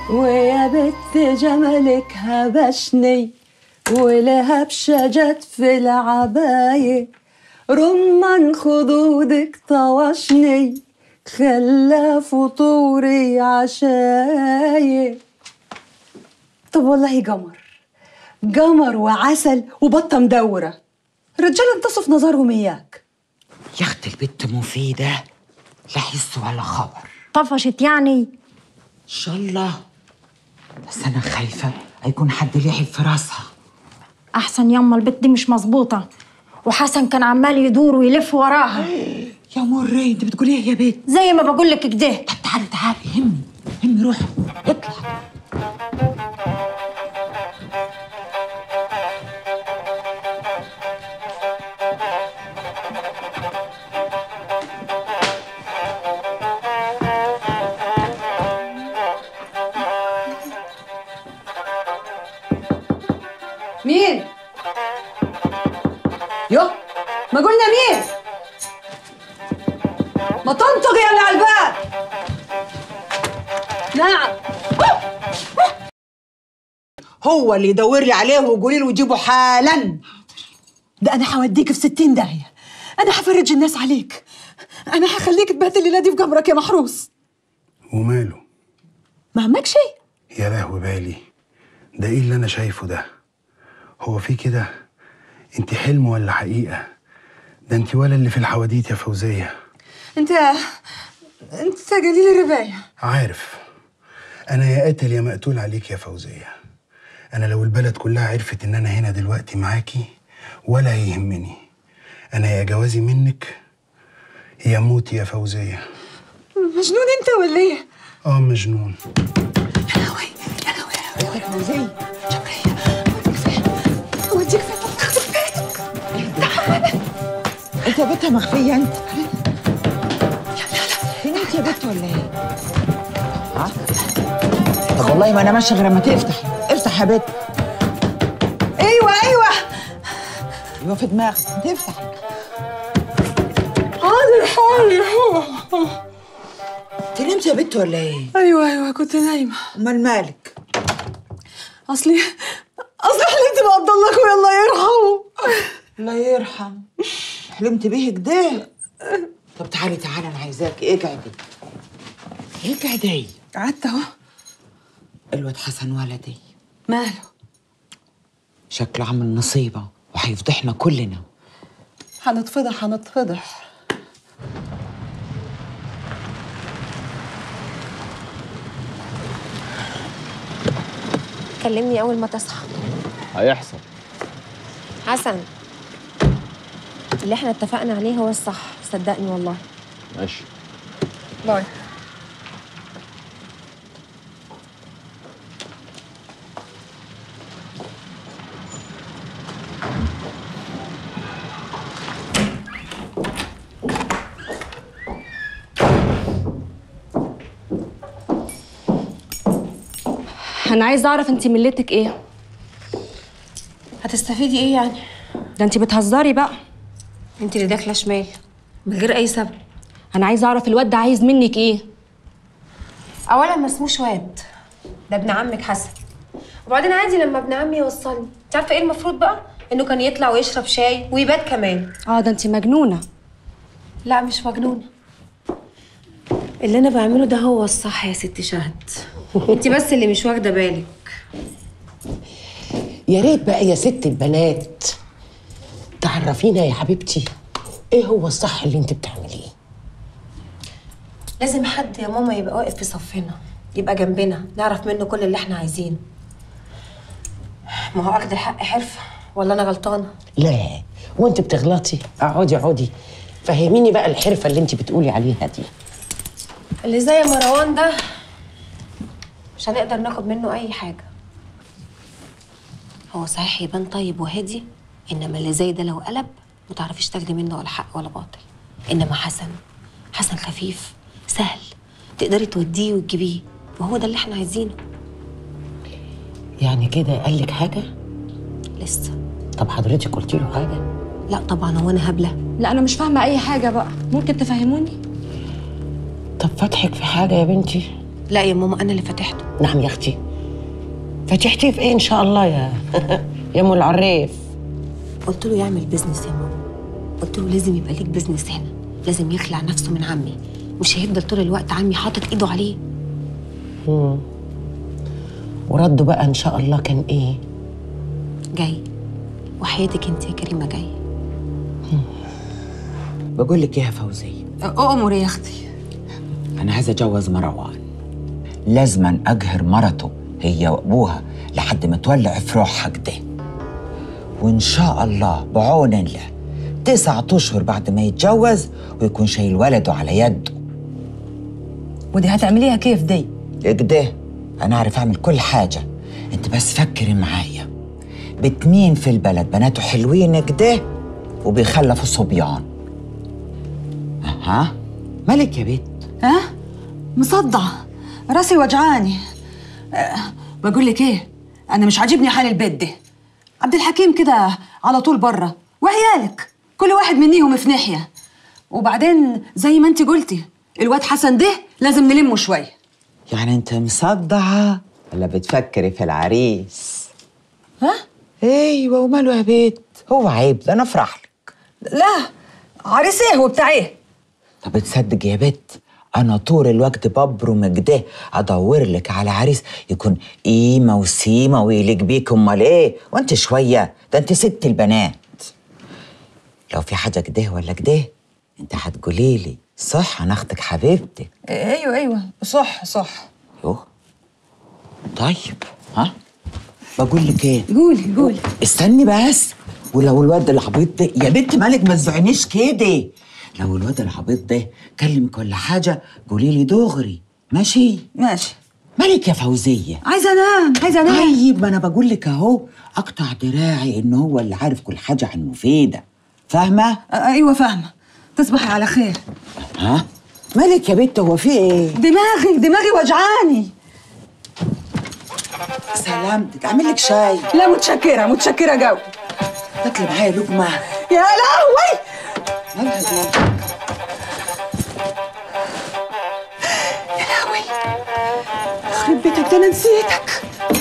ويا بت جمالك هبشني والهبشة جت في العباية رمان خدودك طوشني خلى فطوري عشاية طب والله قمر قمر وعسل وبطة مدورة رجال انتصف نظرهم إياك يا اختي البت مفيدة لا حس ولا خبر طفشت يعني ان شاء الله بس انا خايفة هيكون حد لعب في راسها احسن يما البت دي مش مظبوطه وحسن كان عمال يدور ويلف وراها يا مري انت بتقولي ايه يا بنت زي ما بقول لك كده طب تعالي تعالي همي همي روحي اطلع مين؟ يو ما قلنا مين؟ ما تنطق يا اللي على الباب نعم هو اللي يدور لي عليه ويقولي له وجيبه حالا ده أنا هوديك في ستين داهية أنا هفرج الناس عليك أنا هخليك تبات الليلة دي في قبرك يا محروس وماله ما عمك شيء يا لهوي بالي ده ايه اللي انا شايفه ده هو في كده انت حلم ولا حقيقة ده انت ولا اللي في الحواديت يا فوزية أنت أنت قليل الرباية عارف انا يا قاتل يا مقتول عليك يا فوزية انا لو البلد كلها عرفت ان انا هنا دلوقتي معاكي ولا يهمني انا يا جوازي منك يا موتي يا فوزية مجنون أنت ولا إيه؟ اه مجنون يا لهوي يا لهوي يا لهوي يا فوزية جبرية أوديك فين؟ أوديك فين؟ تاخد فين؟ انت يا بنتها مخفيه انت فين انت يا بنت ولا ايه؟ ها؟ طب والله ما انا ماشيه غير ما تفتح افتح يا بنت أيوه أيوه يبقى في دماغك تفتح حاضر حاضر انت نمت يا بنت ولا ايه؟ أيوه أيوه كنت نايمة امال مالك؟ أصلي أصلي حلمت بعبد الله أخويا الله يرحمه الله يرحم حلمت بيه كده طب تعالي تعالي انا عايزاكي اقعدي اقعدي قعدت أهو الواد حسن ولدي ماله؟ شكله عامل نصيبة وهيفضحنا كلنا هنتفضح هنتفضح كلمني أول ما تصحى هيحصل حسن اللي احنا اتفقنا عليه هو الصح صدقني والله ماشي باي انا عايزه اعرف انت ملتك ايه هتستفيدي ايه يعني ده انت بتهزري بقى انت اللي داخله شمال من غير اي سبب انا عايزه اعرف الواد ده عايز منك ايه اولا ما اسموش واد ده ابن عمك حسن وبعدين عادي لما ابن عمي يوصلني انت عارفه ايه المفروض بقى انه كان يطلع ويشرب شاي ويبات كمان اه ده انت مجنونه لا مش مجنونه اللي انا بعمله ده هو الصح يا ست شهد انت بس اللي مش واخده بالك يا ريت بقى يا ست البنات تعرفينا يا حبيبتي ايه هو الصح اللي انت بتعمليه لازم حد يا ماما يبقى واقف في صفنا يبقى جنبنا نعرف منه كل اللي احنا عايزينه ما هو اخد الحق حرفه ولا انا غلطانه لا وانت بتغلطي اقعدي اقعدي فهميني بقى الحرفه اللي انت بتقولي عليها دي اللي زي مروان ده مش هنقدر ناخد منه اي حاجه هو صحيح يبان طيب وهادي انما اللي زي ده لو قلب ما تعرفيش تاخدي منه ولا حق ولا باطل انما حسن حسن خفيف سهل تقدري توديه وتجيبيه وهو ده اللي احنا عايزينه يعني كده قال لك حاجه لسه طب حضرتك قلتي له حاجه لا طبعا هو انا هبله لا انا مش فاهمه اي حاجه بقى ممكن تفهموني طب فتحك في حاجه يا بنتي لا يا ماما انا اللي فتحته نعم يا اختي فتحتيه في ايه ان شاء الله يا يا ام العريف قلت له يعمل بيزنس يا ماما قلت له لازم يبقى ليك بيزنس هنا لازم يخلع نفسه من عمي مش هيفضل طول الوقت عمي حاطط ايده عليه مم. ورده بقى ان شاء الله كان ايه جاي وحياتك انت يا كريمه جاي بقول لك ايه يا فوزيه أؤمر يا أختي انا عايزه اتجوز مروان لازما اقهر مرته هي وابوها لحد ما تولع في روحها كده وان شاء الله بعون الله تسعة اشهر بعد ما يتجوز ويكون شايل ولده على يده ودي هتعمليها كيف دي؟ كده انا اعرف اعمل كل حاجه انت بس فكري معايا باتنين في البلد بناته حلوين كده وبيخلفوا صبيان اها مالك يا بنت ها؟ مصدعة راسي وجعاني أه بقول لك ايه انا مش عاجبني حال البيت ده عبد الحكيم كده على طول بره وعيالك كل واحد منيهم في ناحيه وبعدين زي ما انت قلتي الواد حسن ده لازم نلمه شويه يعني انت مصدعه ولا بتفكري في العريس ها ايوه وماله يا بيت هو عيب ده انا افرح لك لا عريس ايه وبتاع ايه طب تصدق يا بت انا طول الوقت ببرم كده ادور لك على عريس يكون قيمه وسيمه ويليق بيك امال ايه وانت شويه ده انت ست البنات لو في حاجه كده ولا كده انت هتقولي لي صح انا اختك حبيبتك ايوه ايوه صح صح يوه طيب ها بقول لك ايه قولي قولي استني بس ولو الواد العبيط ده يا بنت مالك ما تزعنيش كده لو الواد العبيط ده كلمك ولا حاجه قولي لي دغري ماشي ماشي مالك يا فوزيه عايزه انام عايزه انام طيب ما انا بقول لك اهو اقطع دراعي ان هو اللي عارف كل حاجه عن مفيده فاهمه آه، ايوه فاهمه تصبحي على خير ها مالك يا بنت هو في ايه دماغي دماغي وجعاني سلامتك اعمل لك شاي لا متشكره متشكره قوي تاكلي معايا لقمه يا لهوي مالها دي يا لهوي يخرب بيتك ده انا نسيتك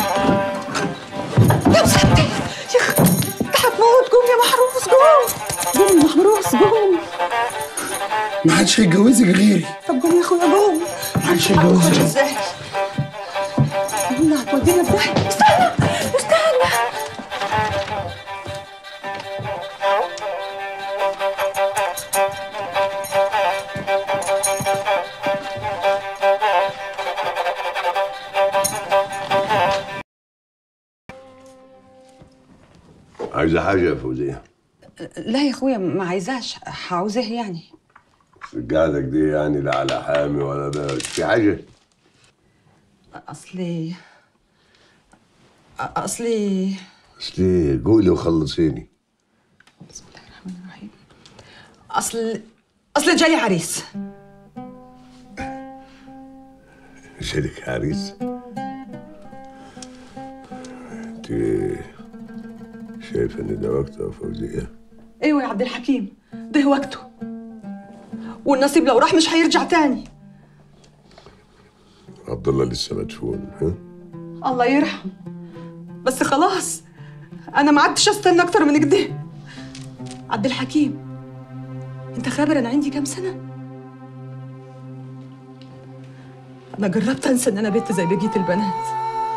يا مسكتي يا اخ انت هتموت قوم يا محروس قوم قوم يا محروس قوم ما حدش هيتجوزك غيري طب قوم يا اخويا قوم ما حدش هيتجوزك ازاي قلنا هتودينا في داهية. استنى استنى عايزة حاجة يا فوزية لا يا اخويا ما عايزاش عاوزاه يعني قعدك دي يعني لا على حامي ولا بارد في حاجة اصلي اصلي بس ليه قولي وخلصيني اصل اصل جالي عريس شريك عريس انت شايفة ان ده وقته يا فوزية ايوه يا عبد الحكيم ده وقته والنصيب لو راح مش هيرجع تاني عبد الله لسه مدفون ها الله يرحم بس خلاص انا ما عدتش استنى اكتر من كده عبد الحكيم انت خابر انا عندي كام سنه انا جربت انسى ان انا بنت زي بقيه البنات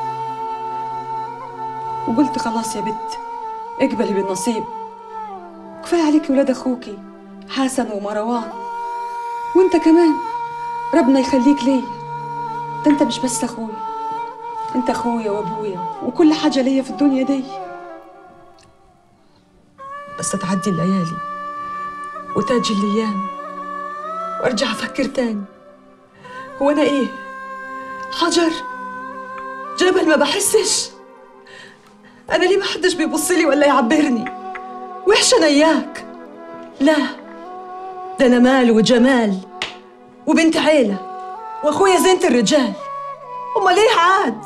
وقلت خلاص يا بت اقبلي بالنصيب كفايه عليكي ولاد اخوكي حسن ومروان وانت كمان ربنا يخليك ليا ده انت مش بس اخويا انت اخويا وابويا وكل حاجه ليا في الدنيا دي بس تعدي الليالي وتاجي الايام وارجع افكر تاني هو انا ايه حجر جبل ما بحسش انا ليه ما حدش بيبص لي ولا يعبرني وحشه انا اياك لا ده انا مال وجمال وبنت عيله واخويا زينة الرجال امال ليه عاد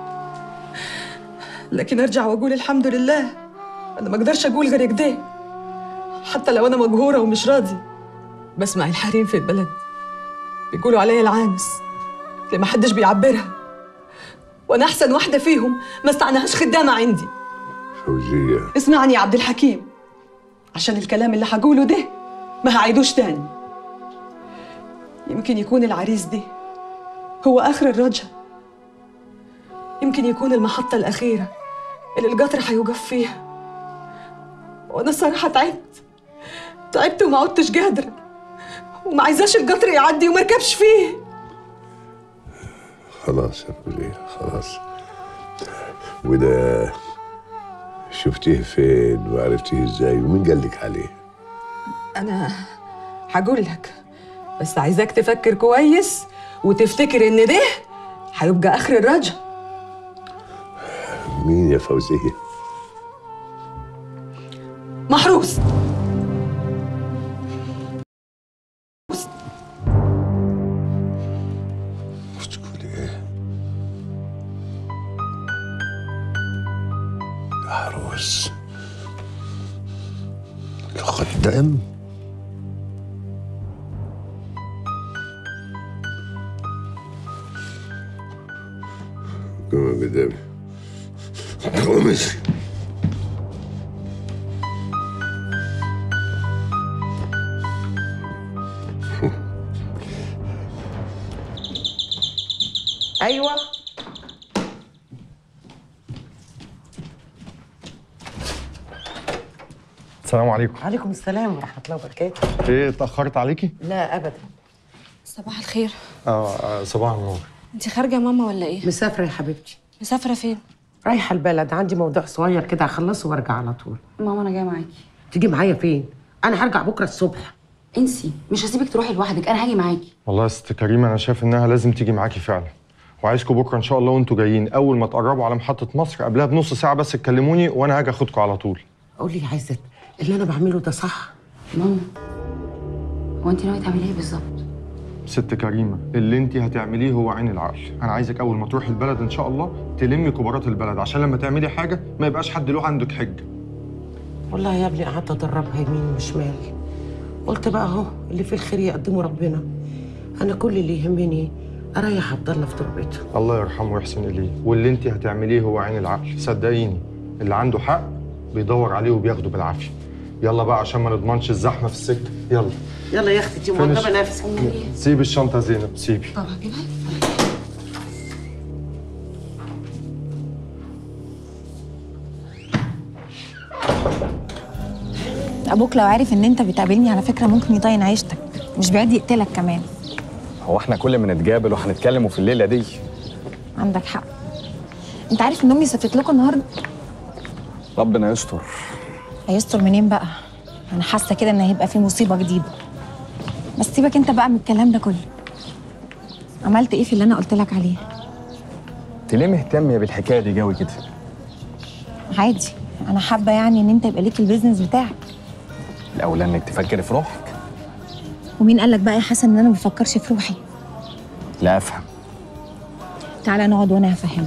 لكن ارجع واقول الحمد لله انا ما اقدرش اقول غير كده حتى لو انا مجهوره ومش راضي بسمع الحريم في البلد بيقولوا عليا العانس اللي ما حدش بيعبرها وانا احسن واحده فيهم ما استعناهاش خدامه عندي فوزية اسمعني يا عبد الحكيم عشان الكلام اللي هقوله ده ما هعيدوش تاني يمكن يكون العريس ده هو آخر الرجا يمكن يكون المحطة الأخيرة اللي القطر هيوقف فيها وأنا الصراحة تعبت تعبت وما عدتش قادرة وما عايزاش القطر يعدي وما ركبش فيه خلاص يا فوزية خلاص وده شفتيه فين وعرفتيه ازاي ومين قال لك عليه أنا هقول لك بس عايزاك تفكر كويس وتفتكر إن ده هيبقى آخر الرجا مين يا فوزية محروس بتقولي ايه عروس الخدام قومي قدامي قومي ايوه السلام عليكم عليكم السلام ورحمه الله وبركاته ايه اتاخرت عليكي لا ابدا صباح الخير اه آه، صباح النور انت خارجه يا ماما ولا ايه مسافره يا حبيبتي مسافره فين رايحه البلد عندي موضوع صغير كده هخلصه وارجع على طول ماما انا جايه معاكي تيجي معايا فين انا هرجع بكره الصبح انسي مش هسيبك تروحي لوحدك انا هاجي معاكي والله يا ست كريمه انا شايف انها لازم تيجي معاكي فعلا وعايزكم بكره ان شاء الله وانتوا جايين اول ما تقربوا على محطه مصر قبلها بنص ساعه بس تكلموني وانا هاجي اخدكم على طول قولي يا عزت اللي انا بعمله ده صح ماما هو انت ناويه تعملي ايه بالظبط ست كريمه اللي انت هتعمليه هو عين العقل انا عايزك اول ما تروحي البلد ان شاء الله تلمي كبارات البلد عشان لما تعملي حاجه ما يبقاش حد له عندك حجه والله يا ابني قعدت ادربها يمين وشمال قلت بقى اهو اللي في الخير يقدمه ربنا انا كل اللي يهمني اريح عبد الله في تربته الله يرحمه ويحسن اليه واللي انت هتعمليه هو عين العقل صدقيني اللي عنده حق بيدور عليه وبياخده بالعافيه يلا بقى عشان ما نضمنش الزحمه في السكه يلا يلا يا اختي دي فينش. موضبه نفسك سيبي الشنطه زينب سيبي طب هجيبها ابوك لو عارف ان انت بتقابلني على فكره ممكن يضيع عيشتك مش بعيد يقتلك كمان هو احنا كل ما نتقابل وهنتكلم في الليله دي عندك حق انت عارف ان امي سافرت لكم النهارده ربنا يستر هيستر منين بقى انا حاسه كده ان هيبقى في مصيبه جديده بس سيبك انت بقى من الكلام ده كله عملت ايه في اللي انا قلت لك عليه انت ليه مهتميه بالحكايه دي جوي كده عادي انا حابه يعني ان انت يبقى ليك البيزنس بتاعك الاولى انك تفكري في روحك ومين قال لك بقى يا حسن ان انا ما بفكرش في روحي لا افهم تعالى نقعد وانا هفهمك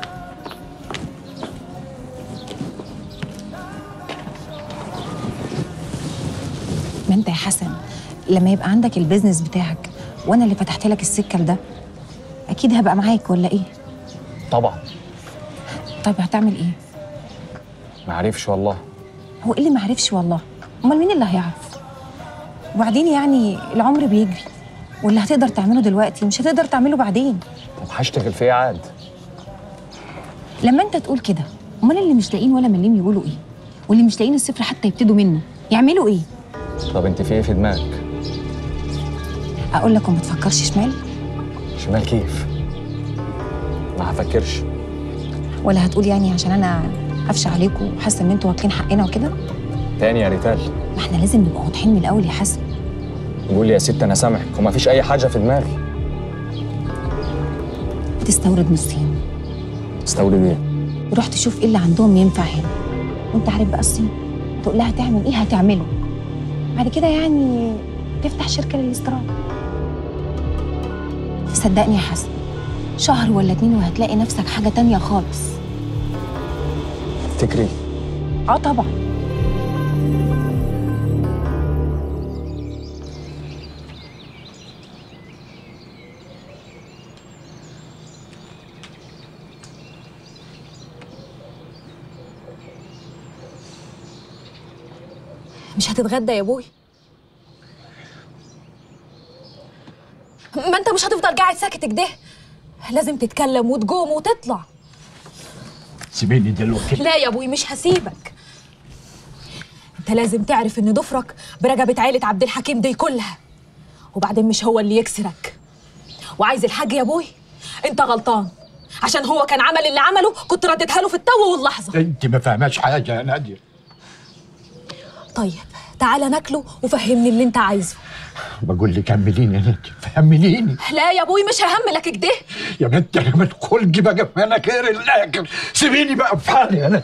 ما انت يا حسن لما يبقى عندك البيزنس بتاعك وانا اللي فتحت لك السكه لده اكيد هبقى معاك ولا ايه طبعا طيب هتعمل ايه ما عارفش والله هو ايه اللي معرفش والله امال مين اللي هيعرف وبعدين يعني العمر بيجري واللي هتقدر تعمله دلوقتي مش هتقدر تعمله بعدين طب هشتغل في ايه عاد لما انت تقول كده امال اللي مش لاقيين ولا مليم يقولوا ايه واللي مش لاقيين الصفر حتى يبتدوا منه يعملوا ايه طب انت في ايه في دماغك اقول لك وما تفكرش شمال شمال كيف ما هفكرش ولا هتقول يعني عشان انا قفشه عليكم وحاسه ان انتوا واكلين حقنا وكده تاني يا ريتال ما احنا لازم نبقى واضحين من الاول يا حسن قول لي يا ست انا سامحك وما فيش اي حاجه في دماغي تستورد من الصين استورد ايه وروح تشوف ايه اللي عندهم ينفع هنا وانت عارف بقى الصين تقول لها تعمل ايه هتعمله بعد كده يعني تفتح شركه للاستيراد صدقني يا حسن شهر ولا اتنين وهتلاقي نفسك حاجه تانية خالص تفتكري اه طبعا مش هتتغدى يا ابوي ما انت مش هتفضل قاعد ساكت كده لازم تتكلم وتقوم وتطلع سيبيني دلوقتي لا يا ابوي مش هسيبك انت لازم تعرف ان ضفرك برقبة عيلة عبد الحكيم دي كلها وبعدين مش هو اللي يكسرك وعايز الحاج يا ابوي انت غلطان عشان هو كان عمل اللي عمله كنت رديتها له في التو واللحظة انت ما فاهماش حاجه يا ناديه طيب تعالى ناكله وفهمني اللي انت عايزه بقول لك كمليني يا ناديه فهمنيني لا يا ابوي مش ههملك كده يا بنت انا ما تخلقي بقى في مناخير الاكل سيبيني بقى في حالي انا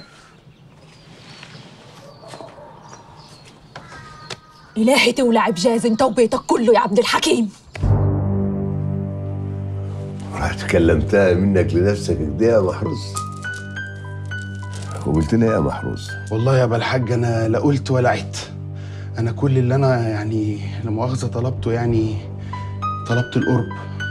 إلهي تولع بجاز انت وبيتك كله يا عبد الحكيم رحت كلمتها منك لنفسك كده يا محروس وقلت لها يا محروس والله يا ابا الحاج انا لا قلت ولا عدت انا كل اللي انا يعني لا مؤاخذه طلبته يعني طلبت القرب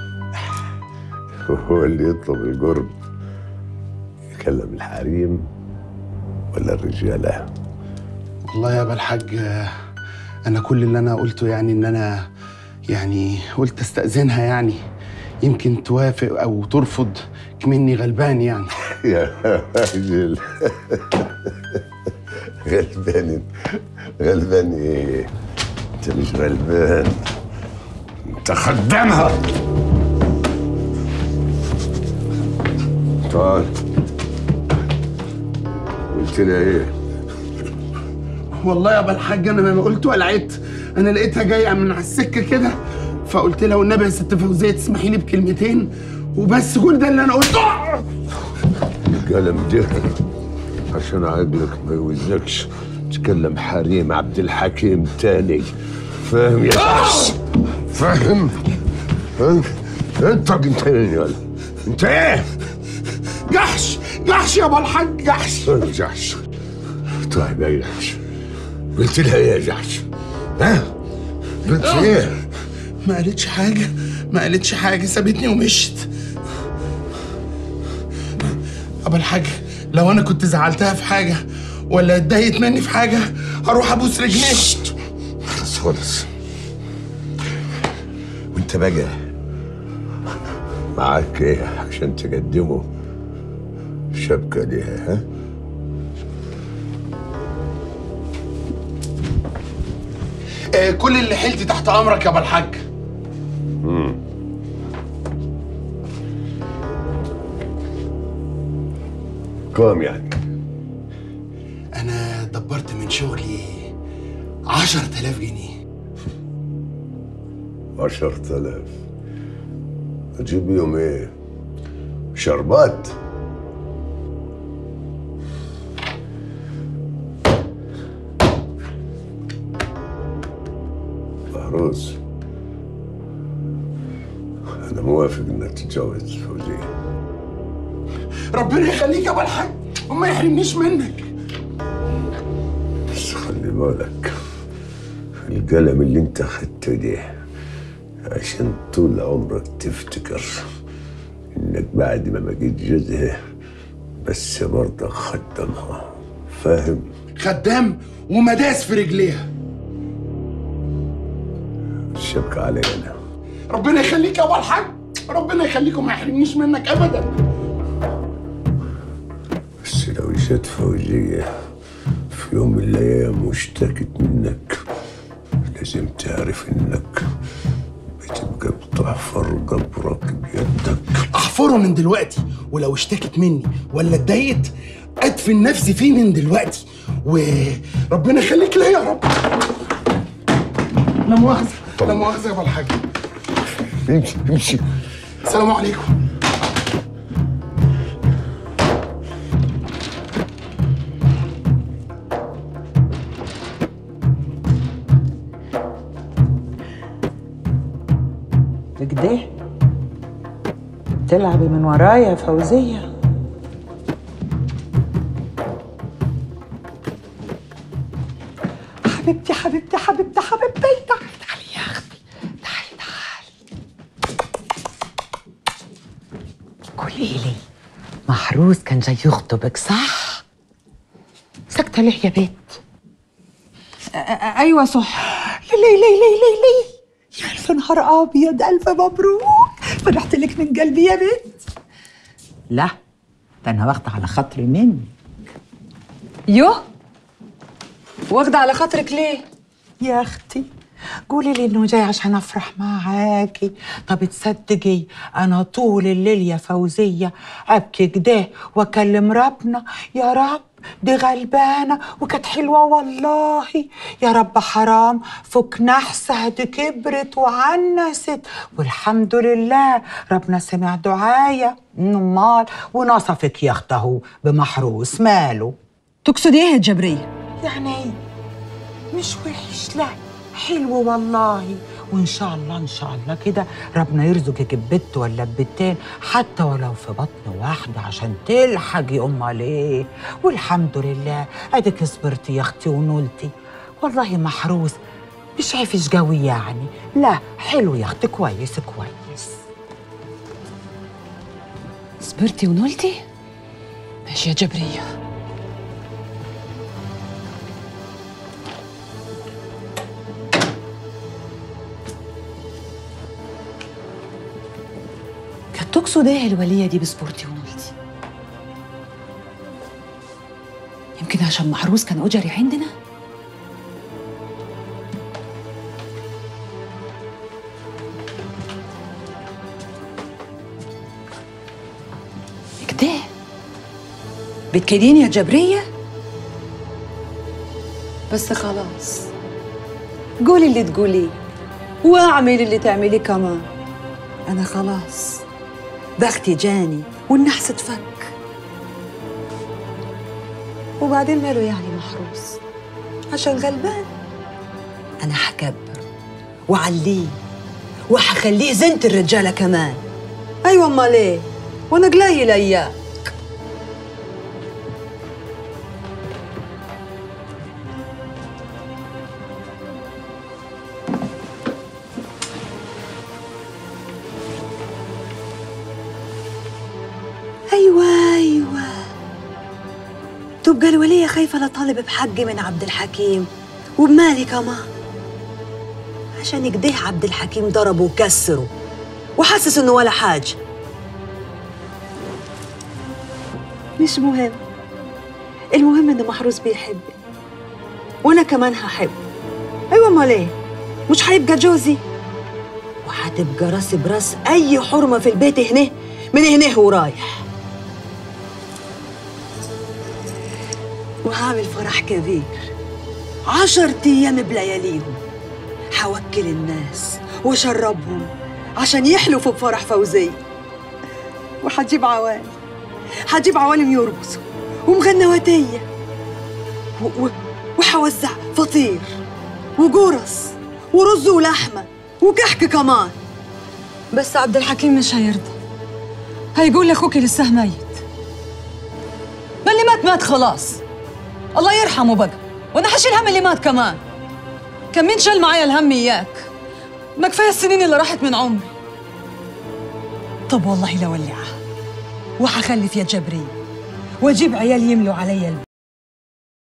هو اللي يطلب القرب يكلم الحريم ولا الرجاله والله يا ابا الحاج آه، انا كل اللي انا قلته يعني ان انا يعني قلت استاذنها يعني يمكن توافق او ترفض كمني غلبان يعني يا راجل غلبان غلبان ايه انت مش غلبان انت خدامها تعال قلت لها ايه والله يا ابا الحاج انا ما قلت ولا عدت انا لقيتها جايه من على السكه كده فقلت لها والنبي يا ست فوزيه تسمحي لي بكلمتين وبس كل ده اللي انا قلته القلم ده عشان عقلك ما يوزكش تكلم حريم عبد الحكيم تاني فاهم يا شخص فاهم فاهم انت انت ايه انت ايه جحش جحش يا ابو الحاج جحش جحش طيب يا جحش قلت لها ايه يا جحش ها قلت ايه ما قالتش حاجه ما قالتش حاجه سابتني ومشت ابو الحاج لو انا كنت زعلتها في حاجه ولا اتضايقت مني في حاجه هروح ابوس رجليها خلاص خالص وانت بقى معاك ايه عشان تقدمه شبكة ليها ها؟ آه كل اللي حيلتي تحت امرك يا ابو الحاج مم. كام يعني انا دبرت من شغلي عشرة آلاف جنيه عشرة آلاف أجيب بيهم إيه؟ شربات فهروز أنا موافق إنك تتجوز فوزية ربنا يخليك يا ابو الحاج وما يحرمنيش منك بس خلي بالك القلم اللي انت خدته ده عشان طول عمرك تفتكر انك بعد ما بقيت جوزها بس برضك خدمها فاهم خدام ومداس في رجليها الشبكة علي انا ربنا يخليك يا ابو الحاج ربنا يخليك وما يحرمنيش منك ابدا بس لو جت فوزية في يوم من الايام واشتكت منك لازم تعرف انك بتبقى بتحفر قبرك بيدك احفره من دلوقتي ولو اشتكت مني ولا اتضايقت ادفن نفسي فيه من دلوقتي وربنا يخليك ليا يا رب لا مؤاخذة لا مؤاخذة يا ابو الحاج امشي امشي السلام عليكم كده تلعبي من ورايا يا فوزية حبيبتي حبيبتي حبيبتي حبيبتي تعالي تعالي يا اختي تعالي تعالي قولي لي محروس كان جاي يخطبك صح؟ سكتة ليه يا بيت؟ ايوه صح لي لي لي لي لي يا الف نهار ابيض الف مبروك فرحت لك من قلبي يا بنت لا ده انا واخده على خاطري مني يوه واخده على خاطرك ليه يا اختي قولي لي انه جاي عشان افرح معاكي طب تصدقي انا طول الليل يا فوزيه ابكي كده واكلم ربنا يا رب دي غلبانه وكانت حلوه والله يا رب حرام فك نحسها دي كبرت وعنست والحمد لله ربنا سمع دعايا امال ونصفك يا اخته بمحروس ماله تقصدي ايه يا جبريه يعني ايه مش وحش لا حلو والله وان شاء الله ان شاء الله كده ربنا يرزقك ببت ولا ببتين حتى ولو في بطن واحده عشان تلحقي امال ايه والحمد لله اديك صبرتي يا اختي ونولتي والله محروس مش عفش قوي يعني لا حلو يا اختي كويس كويس صبرتي ونولتي ماشي يا جبريه كانت تقصد ايه الوليه دي بسبورتي ونولتي يمكن عشان محروس كان اجري عندنا كده بتكيدين يا جبريه بس خلاص قولي اللي تقوليه واعملي اللي تعمليه كمان انا خلاص بختي جاني والنحس اتفك وبعدين ماله يعني محروس عشان غلبان انا حكبر وعليه وحخليه زنت الرجاله كمان ايوه امال ايه وانا قليل اياه ايوه ايوه تبقى الولية خايفة لا طالب بحقي من عبد الحكيم وبمالي كمان عشان كده عبد الحكيم ضربه وكسره وحسس انه ولا حاجة مش مهم المهم ان محروس بيحبني وانا كمان هحبه ايوه امال ايه مش هيبقى جوزي وهتبقى راسي براس اي حرمه في البيت هنا من هنا ورايح وهعمل فرح كبير عشر ايام بلياليهم حوكل الناس وشربهم عشان يحلفوا بفرح فوزية وحجيب عوالم حجيب عوالم يرقصوا ومغنواتية و- و- وحوزع فطير وجرس ورز ولحمة وكحك كمان بس عبد الحكيم مش هيرضى هيقول لاخوكي لسه ميت ما اللي مات مات خلاص الله يرحمه بقى وانا حشيل هم اللي مات كمان كان مين شال معايا الهم اياك ما كفايه السنين اللي راحت من عمري طب والله لولعها وحخلف يا جبرية واجيب عيال يملوا عليا البيت